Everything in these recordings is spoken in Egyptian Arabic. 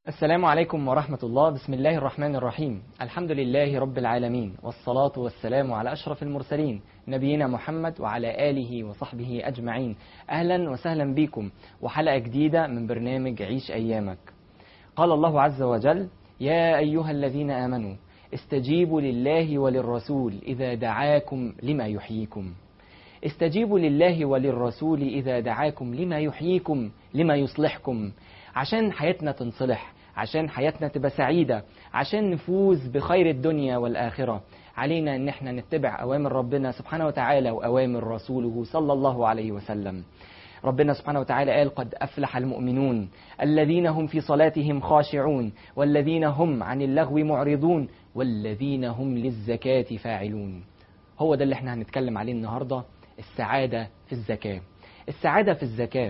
السلام عليكم ورحمة الله بسم الله الرحمن الرحيم الحمد لله رب العالمين والصلاة والسلام على أشرف المرسلين نبينا محمد وعلى آله وصحبه أجمعين أهلا وسهلا بكم وحلقة جديدة من برنامج عيش أيامك قال الله عز وجل يا أيها الذين آمنوا استجيبوا لله وللرسول إذا دعاكم لما يحييكم استجيبوا لله وللرسول إذا دعاكم لما يحييكم لما يصلحكم عشان حياتنا تنصلح عشان حياتنا تبقى سعيدة عشان نفوز بخير الدنيا والآخرة علينا ان احنا نتبع اوامر ربنا سبحانه وتعالى واوامر رسوله صلى الله عليه وسلم ربنا سبحانه وتعالى قال قد افلح المؤمنون الذين هم في صلاتهم خاشعون والذين هم عن اللغو معرضون والذين هم للزكاة فاعلون هو ده اللي احنا هنتكلم عليه النهارده السعادة في الزكاة السعادة في الزكاة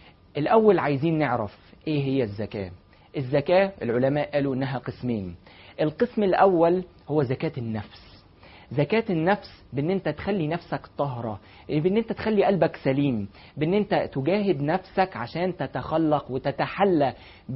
الأول عايزين نعرف إيه هي الزكاة الزكاة العلماء قالوا إنها قسمين القسم الأول هو زكاة النفس زكاة النفس بان انت تخلي نفسك طهرة بان انت تخلي قلبك سليم بان انت تجاهد نفسك عشان تتخلق وتتحلى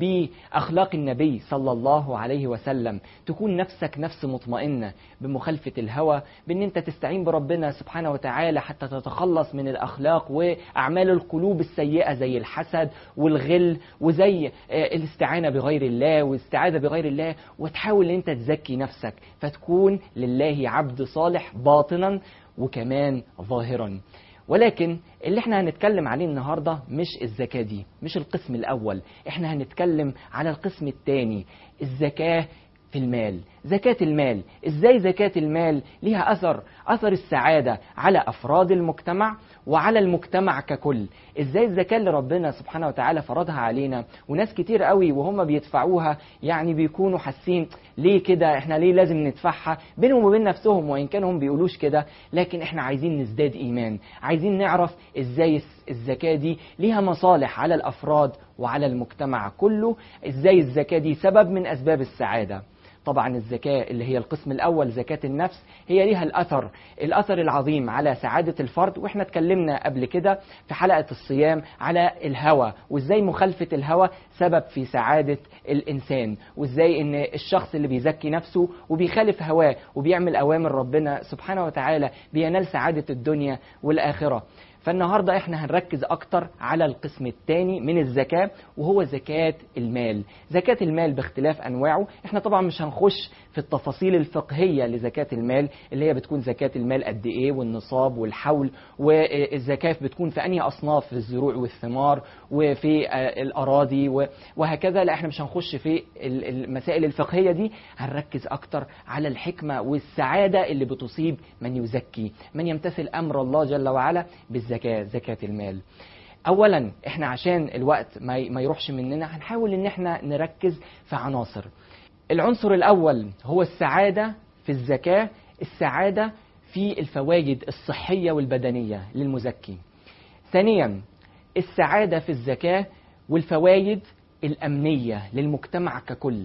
باخلاق النبي صلى الله عليه وسلم تكون نفسك نفس مطمئنة بمخالفة الهوى بان انت تستعين بربنا سبحانه وتعالى حتى تتخلص من الاخلاق واعمال القلوب السيئة زي الحسد والغل وزي الاستعانة بغير الله والاستعاذة بغير الله وتحاول ان انت تزكي نفسك فتكون لله عبد صالح باطنا وكمان ظاهرا ولكن اللي احنا هنتكلم عليه النهارده مش الزكاه دي مش القسم الاول احنا هنتكلم على القسم الثاني الزكاه في المال زكاة المال ازاي زكاة المال ليها اثر اثر السعادة على افراد المجتمع وعلى المجتمع ككل ازاي الزكاة اللي ربنا سبحانه وتعالى فرضها علينا وناس كتير قوي وهم بيدفعوها يعني بيكونوا حاسين ليه كده احنا ليه لازم ندفعها بينهم وبين نفسهم وان كانوا هم بيقولوش كده لكن احنا عايزين نزداد ايمان عايزين نعرف ازاي الزكاة دي ليها مصالح على الافراد وعلى المجتمع كله ازاي الزكاة دي سبب من اسباب السعادة طبعا الزكاة اللي هي القسم الأول زكاة النفس هي ليها الأثر الأثر العظيم على سعادة الفرد وإحنا اتكلمنا قبل كده في حلقة الصيام على الهوى وإزاي مخالفة الهوى سبب في سعادة الإنسان وإزاي إن الشخص اللي بيزكي نفسه وبيخالف هواه وبيعمل أوامر ربنا سبحانه وتعالى بينال سعادة الدنيا والآخرة فالنهارده احنا هنركز اكتر على القسم الثاني من الزكاه وهو زكاه المال زكاه المال باختلاف انواعه احنا طبعا مش هنخش في التفاصيل الفقهيه لزكاه المال اللي هي بتكون زكاه المال قد ايه والنصاب والحول والزكاه بتكون في انهي اصناف الزروع والثمار وفي الاراضي وهكذا لا احنا مش هنخش في المسائل الفقهيه دي هنركز اكتر على الحكمه والسعاده اللي بتصيب من يزكي من يمتثل امر الله جل وعلا بالزكاه الزكاة زكاة المال اولا احنا عشان الوقت ما يروحش مننا هنحاول ان احنا نركز في عناصر العنصر الاول هو السعادة في الزكاة السعادة في الفوائد الصحية والبدنية للمزكي ثانيا السعادة في الزكاة والفوائد الأمنية للمجتمع ككل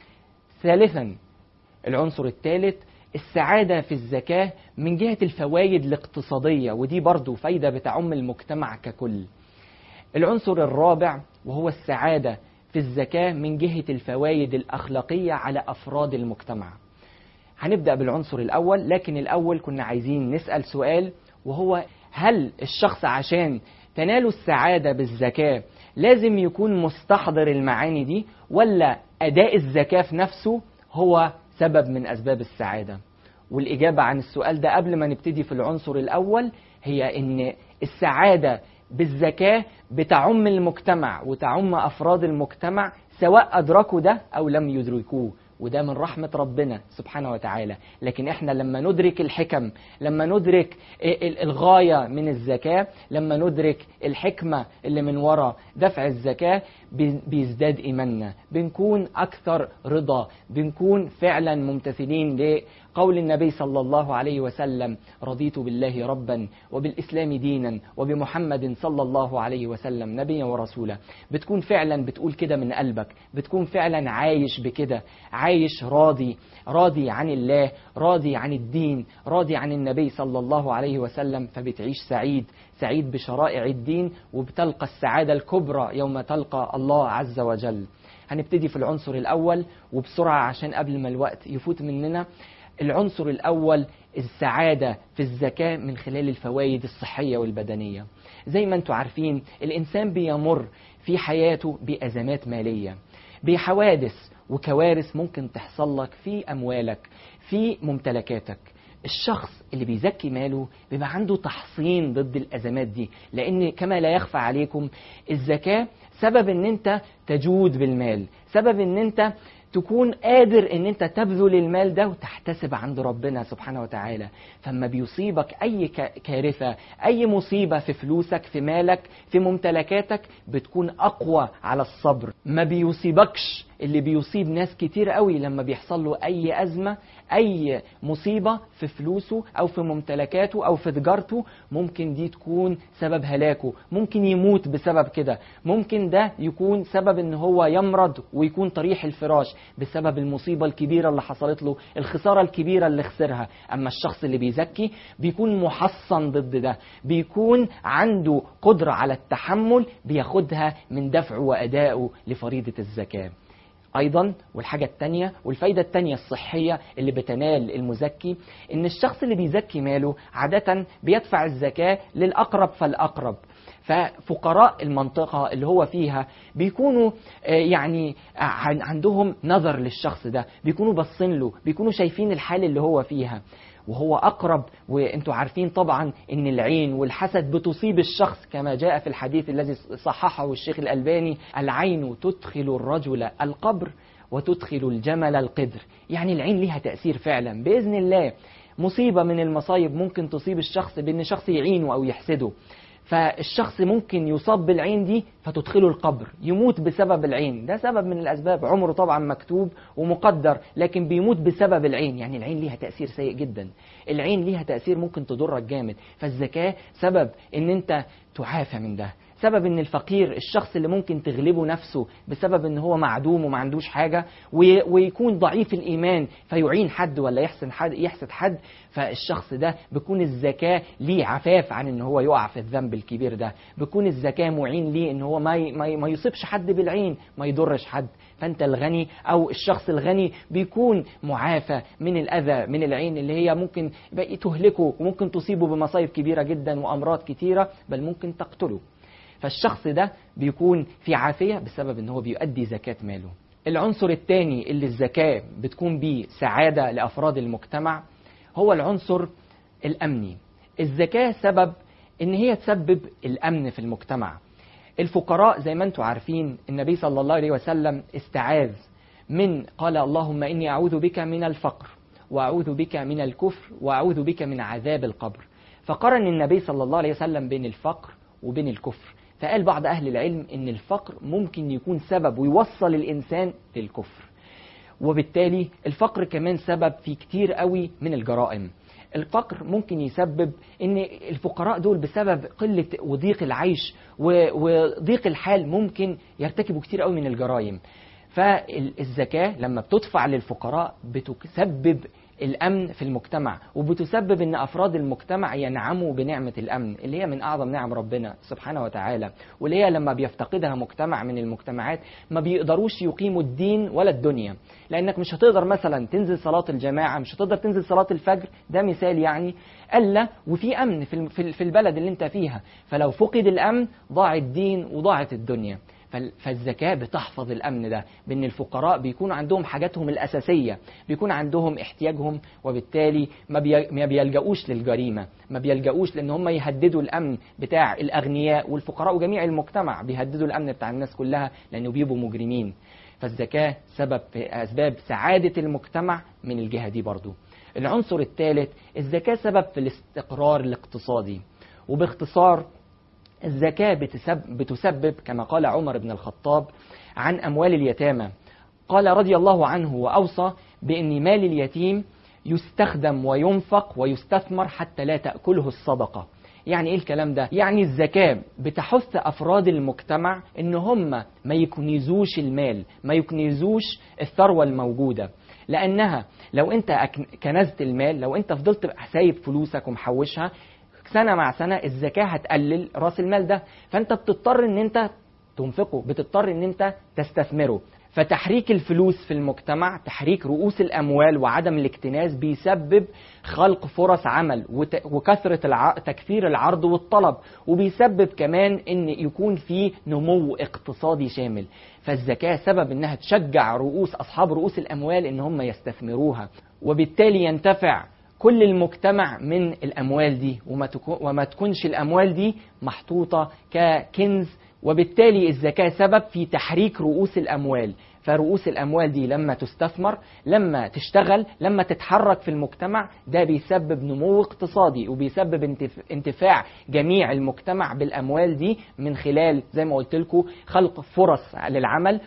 ثالثا العنصر الثالث السعادة في الزكاة من جهة الفوائد الاقتصادية ودي برضو فايدة بتعم المجتمع ككل العنصر الرابع وهو السعادة في الزكاة من جهة الفوائد الأخلاقية على أفراد المجتمع هنبدأ بالعنصر الأول لكن الأول كنا عايزين نسأل سؤال وهو هل الشخص عشان تنال السعادة بالزكاة لازم يكون مستحضر المعاني دي ولا أداء الزكاة في نفسه هو سبب من أسباب السعادة والإجابة عن السؤال ده قبل ما نبتدي في العنصر الأول هي إن السعادة بالزكاة بتعم المجتمع وتعم أفراد المجتمع سواء أدركوا ده أو لم يدركوه وده من رحمة ربنا سبحانه وتعالى لكن احنا لما ندرك الحكم لما ندرك الغاية من الزكاة لما ندرك الحكمة اللي من وراء دفع الزكاة بيزداد إيماننا بنكون أكثر رضا بنكون فعلا ممتثلين لقول النبي صلى الله عليه وسلم رضيت بالله ربا وبالإسلام دينا وبمحمد صلى الله عليه وسلم نبيا ورسولا بتكون فعلا بتقول كده من قلبك بتكون فعلا عايش بكده عايش راضي راضي عن الله راضي عن الدين راضي عن النبي صلى الله عليه وسلم فبتعيش سعيد سعيد بشرائع الدين وبتلقى السعادة الكبرى يوم تلقى الله عز وجل هنبتدي في العنصر الأول وبسرعة عشان قبل ما الوقت يفوت مننا العنصر الأول السعادة في الزكاة من خلال الفوائد الصحية والبدنية زي ما انتم عارفين الإنسان بيمر في حياته بأزمات مالية بحوادث وكوارث ممكن تحصل لك في أموالك في ممتلكاتك الشخص اللي بيزكي ماله بيبقى عنده تحصين ضد الأزمات دي لأن كما لا يخفى عليكم الزكاة سبب ان انت تجود بالمال سبب ان انت تكون قادر ان انت تبذل المال ده وتحتسب عند ربنا سبحانه وتعالى فما بيصيبك اي كارثة اي مصيبة في فلوسك في مالك في ممتلكاتك بتكون اقوى على الصبر ما بيصيبكش اللي بيصيب ناس كتير قوي لما بيحصل له اي ازمة اي مصيبة في فلوسه او في ممتلكاته او في تجارته ممكن دي تكون سبب هلاكه ممكن يموت بسبب كده ممكن ده يكون سبب ان هو يمرض ويكون طريح الفراش بسبب المصيبة الكبيرة اللي حصلت له الخسارة الكبيرة اللي خسرها اما الشخص اللي بيزكي بيكون محصن ضد ده بيكون عنده قدرة على التحمل بياخدها من دفعه وادائه لفريضة الزكاة ايضا والحاجه الثانيه والفايده الثانيه الصحيه اللي بتنال المزكي ان الشخص اللي بيزكي ماله عاده بيدفع الزكاه للاقرب فالاقرب ففقراء المنطقة اللي هو فيها بيكونوا يعني عندهم نظر للشخص ده بيكونوا باصين له بيكونوا شايفين الحال اللي هو فيها وهو أقرب وأنتوا عارفين طبعا أن العين والحسد بتصيب الشخص كما جاء في الحديث الذي صححه الشيخ الألباني العين تدخل الرجل القبر وتدخل الجمل القدر يعني العين ليها تأثير فعلا بإذن الله مصيبة من المصايب ممكن تصيب الشخص بأن شخص يعينه أو يحسده فالشخص ممكن يصاب بالعين دي فتدخله القبر يموت بسبب العين ده سبب من الأسباب عمره طبعا مكتوب ومقدر لكن بيموت بسبب العين يعني العين ليها تأثير سيء جدا العين ليها تأثير ممكن تضرك جامد فالزكاة سبب ان انت تعافى من ده سبب ان الفقير الشخص اللي ممكن تغلبه نفسه بسبب ان هو معدوم وما عندوش حاجه ويكون ضعيف الايمان فيعين حد ولا يحسن حد يحسد حد فالشخص ده بيكون الزكاه ليه عفاف عن ان هو يقع في الذنب الكبير ده بيكون الزكاه معين ليه ان هو ما ما, ما يصيبش حد بالعين ما يضرش حد فانت الغني او الشخص الغني بيكون معافى من الاذى من العين اللي هي ممكن تهلكه وممكن تصيبه بمصايب كبيره جدا وامراض كتيره بل ممكن تقتله فالشخص ده بيكون في عافية بسبب ان هو بيؤدي زكاة ماله العنصر الثاني اللي الزكاة بتكون بيه سعادة لأفراد المجتمع هو العنصر الأمني الزكاة سبب ان هي تسبب الأمن في المجتمع الفقراء زي ما انتم عارفين النبي صلى الله عليه وسلم استعاذ من قال اللهم إني أعوذ بك من الفقر وأعوذ بك من الكفر وأعوذ بك من عذاب القبر فقرن النبي صلى الله عليه وسلم بين الفقر وبين الكفر فقال بعض أهل العلم إن الفقر ممكن يكون سبب ويوصل الإنسان للكفر وبالتالي الفقر كمان سبب في كتير قوي من الجرائم الفقر ممكن يسبب ان الفقراء دول بسبب قله وضيق العيش وضيق الحال ممكن يرتكبوا كتير قوي من الجرائم فالزكاه لما بتدفع للفقراء بتسبب الامن في المجتمع وبتسبب ان افراد المجتمع ينعموا بنعمه الامن اللي هي من اعظم نعم ربنا سبحانه وتعالى واللي هي لما بيفتقدها مجتمع من المجتمعات ما بيقدروش يقيموا الدين ولا الدنيا لانك مش هتقدر مثلا تنزل صلاه الجماعه مش هتقدر تنزل صلاه الفجر ده مثال يعني الا وفي امن في في البلد اللي انت فيها فلو فقد الامن ضاع الدين وضاعت الدنيا فالزكاة بتحفظ الأمن ده بأن الفقراء بيكون عندهم حاجاتهم الأساسية بيكون عندهم احتياجهم وبالتالي ما بيلجأوش للجريمة ما بيلجأوش لأن هم يهددوا الأمن بتاع الأغنياء والفقراء وجميع المجتمع بيهددوا الأمن بتاع الناس كلها لأنه بيبقوا مجرمين فالزكاة سبب في أسباب سعادة المجتمع من الجهة دي برضو العنصر الثالث الزكاة سبب في الاستقرار الاقتصادي وباختصار الزكاة بتسبب, بتسبب كما قال عمر بن الخطاب عن أموال اليتامى قال رضي الله عنه وأوصى بأن مال اليتيم يستخدم وينفق ويستثمر حتى لا تأكله الصدقة يعني ايه الكلام ده يعني الزكاة بتحث افراد المجتمع ان هم ما يكنزوش المال ما يكنزوش الثروة الموجودة لانها لو انت أك- كنزت المال لو انت فضلت سايب فلوسك ومحوشها سنة مع سنة الزكاة هتقلل راس المال ده فانت بتضطر ان انت تنفقه بتضطر ان انت تستثمره فتحريك الفلوس في المجتمع تحريك رؤوس الاموال وعدم الاكتناز بيسبب خلق فرص عمل وت- وكثره الع... تكثير العرض والطلب وبيسبب كمان ان يكون في نمو اقتصادي شامل فالزكاه سبب انها تشجع رؤوس اصحاب رؤوس الاموال ان هم يستثمروها وبالتالي ينتفع كل المجتمع من الاموال دي وما تكون وما تكونش الاموال دي محطوطه ككنز وبالتالي الزكاة سبب في تحريك رؤوس الأموال فرؤوس الأموال دي لما تستثمر لما تشتغل لما تتحرك في المجتمع ده بيسبب نمو اقتصادي وبيسبب انتف- انتفاع جميع المجتمع بالأموال دي من خلال زي ما قلت لكم خلق فرص للعمل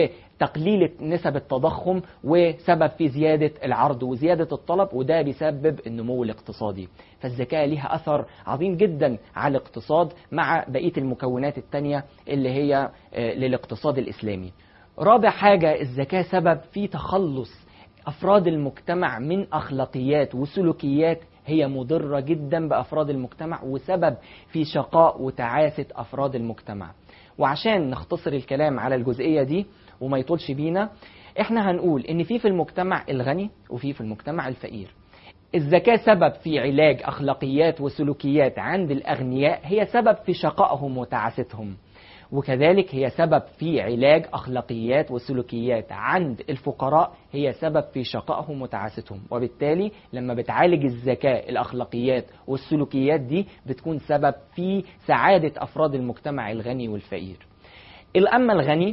وتقليل نسب التضخم وسبب في زيادة العرض وزيادة الطلب وده بيسبب النمو الاقتصادي فالزكاة ليها أثر عظيم جدا على الاقتصاد مع بقية المكونات التانية اللي هي آه، للاقتصاد الإسلامي رابع حاجة الزكاة سبب في تخلص أفراد المجتمع من أخلاقيات وسلوكيات هي مضرة جدا بأفراد المجتمع وسبب في شقاء وتعاسة أفراد المجتمع وعشان نختصر الكلام على الجزئية دي وما يطولش بينا احنا هنقول ان في في المجتمع الغني وفي في المجتمع الفقير الزكاة سبب في علاج أخلاقيات وسلوكيات عند الأغنياء هي سبب في شقائهم وتعاستهم وكذلك هي سبب في علاج أخلاقيات وسلوكيات عند الفقراء هي سبب في شقائهم وتعاستهم وبالتالي لما بتعالج الزكاة الأخلاقيات والسلوكيات دي بتكون سبب في سعادة أفراد المجتمع الغني والفقير الأما الغني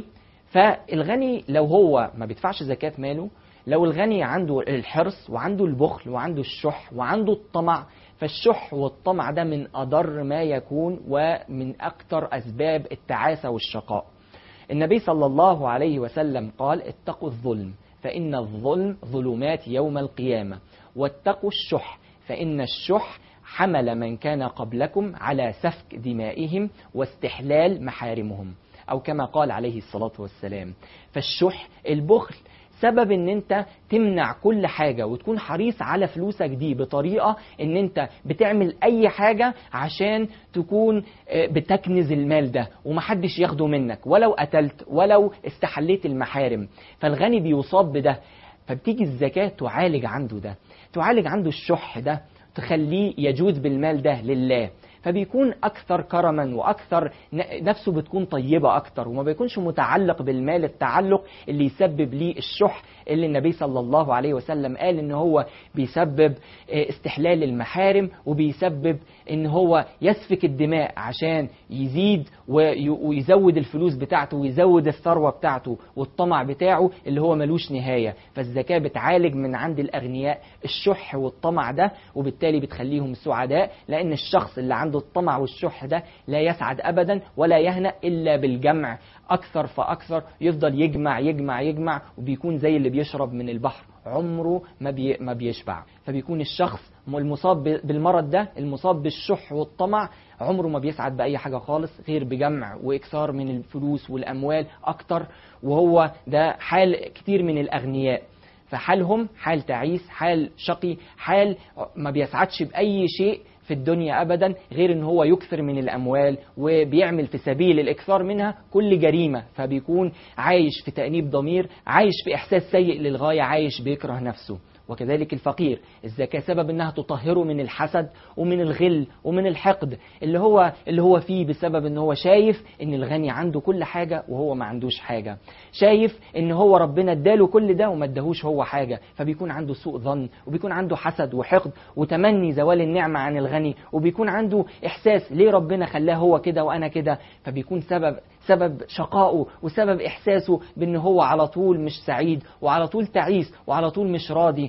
فالغني لو هو ما بيدفعش زكاة ماله لو الغني عنده الحرص وعنده البخل وعنده الشح وعنده الطمع فالشح والطمع ده من أضر ما يكون ومن أكثر أسباب التعاسة والشقاء النبي صلى الله عليه وسلم قال اتقوا الظلم فإن الظلم ظلمات يوم القيامة واتقوا الشح فإن الشح حمل من كان قبلكم على سفك دمائهم واستحلال محارمهم أو كما قال عليه الصلاة والسلام فالشح البخل سبب ان انت تمنع كل حاجة وتكون حريص على فلوسك دي بطريقة ان انت بتعمل اي حاجة عشان تكون آه، بتكنز المال ده ومحدش ياخده منك ولو قتلت ولو استحليت المحارم فالغني بيصاب بده فبتيجي الزكاة تعالج عنده ده تعالج عنده الشح ده تخليه يجوز بالمال ده لله فبيكون أكثر كرما وأكثر ن- نفسه بتكون طيبة أكثر وما بيكونش متعلق بالمال التعلق اللي يسبب ليه الشح اللي النبي صلى الله عليه وسلم قال إن هو بيسبب آه، استحلال المحارم وبيسبب إن هو يسفك الدماء عشان يزيد وي- ويزود الفلوس بتاعته ويزود الثروة بتاعته والطمع بتاعه اللي هو ملوش نهاية فالزكاة بتعالج من عند الأغنياء الشح والطمع ده وبالتالي بتخليهم سعداء لأن الشخص اللي عنده الطمع والشح ده لا يسعد أبدا ولا يهنأ إلا بالجمع أكثر فأكثر يفضل يجمع يجمع يجمع وبيكون زي اللي بيشرب من البحر عمره ما, بي ما بيشبع فبيكون الشخص المصاب ب- بالمرض ده المصاب بالشح والطمع عمره ما بيسعد بأي حاجة خالص غير بجمع وإكثار من الفلوس والأموال أكتر وهو ده حال كتير من الأغنياء فحالهم حال تعيس حال شقي حال ما بيسعدش بأي شيء في الدنيا أبدا غير إن هو يكثر من الأموال وبيعمل في سبيل الإكثار منها كل جريمة فبيكون عايش في تأنيب ضمير عايش في إحساس سيء للغاية عايش بيكره نفسه وكذلك الفقير الزكاة سبب انها تطهره من الحسد ومن الغل ومن الحقد اللي هو اللي هو فيه بسبب ان هو شايف ان الغني عنده كل حاجة وهو ما عندوش حاجة شايف ان هو ربنا اداله كل ده وما اداهوش هو حاجة فبيكون عنده سوء ظن وبيكون عنده حسد وحقد وتمني زوال النعمة عن الغني وبيكون عنده احساس ليه ربنا خلاه هو كده وانا كده فبيكون سبب سبب شقائه وسبب احساسه بان هو على طول مش سعيد وعلى طول تعيس وعلى طول مش راضي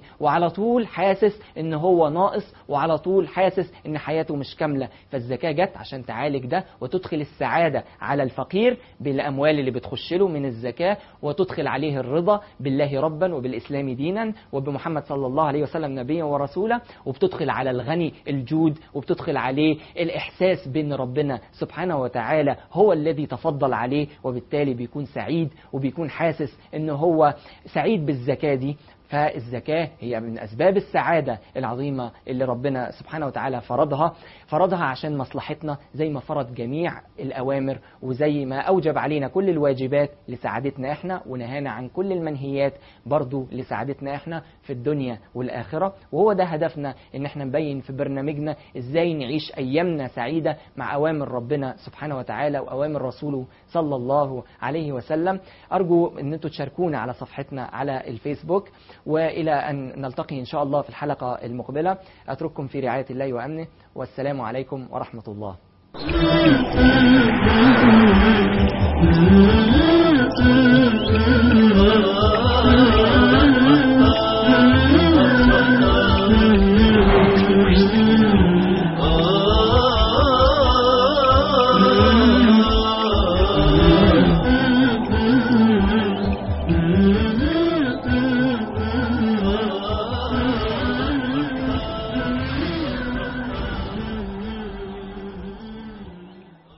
وعلى طول حاسس ان هو ناقص وعلى طول حاسس ان حياته مش كامله فالزكاه جت عشان تعالج ده وتدخل السعاده على الفقير بالاموال اللي بتخش له من الزكاه وتدخل عليه الرضا بالله ربا وبالاسلام دينا وبمحمد صلى الله عليه وسلم نبيا ورسولا وبتدخل على الغني الجود وبتدخل عليه الاحساس بان ربنا سبحانه وتعالى هو الذي تفضل عليه وبالتالي بيكون سعيد وبيكون حاسس ان هو سعيد بالزكاه دي فالزكاة هي من أسباب السعادة العظيمة اللي ربنا سبحانه وتعالى فرضها فرضها عشان مصلحتنا زي ما فرض جميع الأوامر وزي ما أوجب علينا كل الواجبات لسعادتنا إحنا ونهانا عن كل المنهيات برضو لسعادتنا إحنا في الدنيا والآخرة وهو ده هدفنا إن إحنا نبين في برنامجنا إزاي نعيش أيامنا سعيدة مع أوامر ربنا سبحانه وتعالى وأوامر رسوله صلى الله عليه وسلم أرجو أن أنتم تشاركونا على صفحتنا على الفيسبوك والى ان نلتقي ان شاء الله في الحلقه المقبله اترككم في رعايه الله وامنه والسلام عليكم ورحمه الله Mm-hmm.